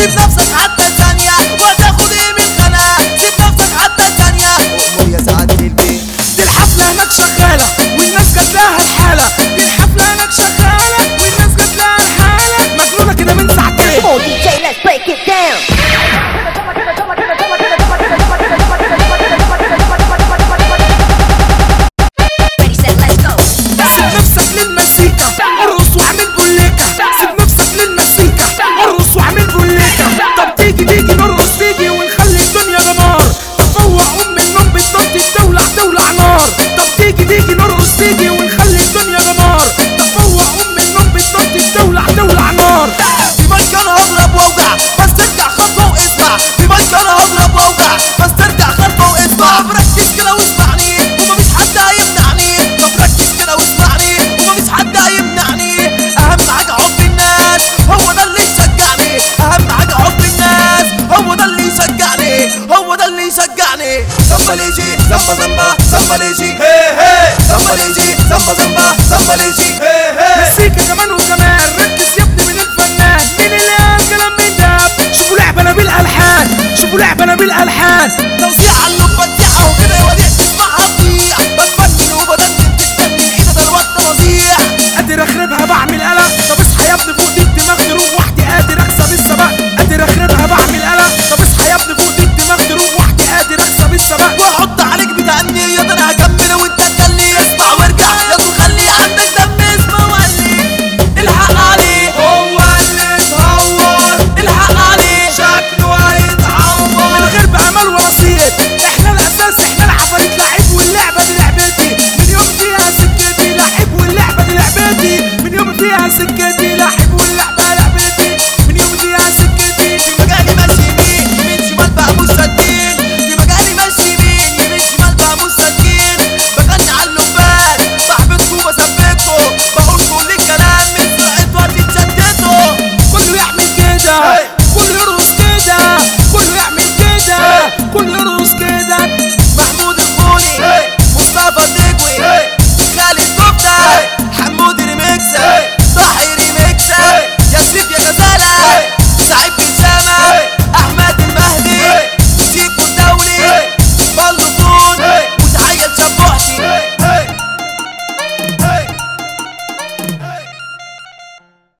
سيب نفسك حتى ثانية وهتاخد ايه من خناق سيب نفسك حتى ثانية أمور يا سعادة البيت الحفلة هناك شغالة والناس جات لها الحالة الحفلة هناك شغالة والناس جات لها الحالة مجنونة كده من ساعتين Come on, DJ, let's break it down. Ready, set, let's go. سيب نفسك للمزيكا ارقص واعمل بوليكا سيب نفسك للمزيكا ارقص واعمل بوليكا طب تيجي تيجي نرقص تيجي ونخلي الدنيا دمار تفوق ام النوم بالضبط تولع تولع نار طب تيجي تيجي نرقص تيجي ونخلي الدنيا دمار تفوق ام النوم بالضبط تولع تولع نار في مايك انا هضرب واوجع بس ترجع خطوه واسمع في مايك انا هضرب واوجع بس ترجع خطوه واسمع طب ركز كده واسمعني ومفيش حد هيمنعني طب ركز كده واسمعني ومفيش حد هيمنعني اهم حاجه حب الناس هو ده اللي يشجعني اهم حاجه حب الناس هو ده اللي يشجعني هو ده اللي يشجعني زمبليجي زمبا زمبا زمبليجي هي هي زمبليجي زمبا زمبا زمبليجي هي هي مزيكا كمان وكمان ركز يا ابني من الفنان مين اللي قال كلام من ده شوفوا لعبنا بالالحان شوفوا لعبنا بالالحان توزيع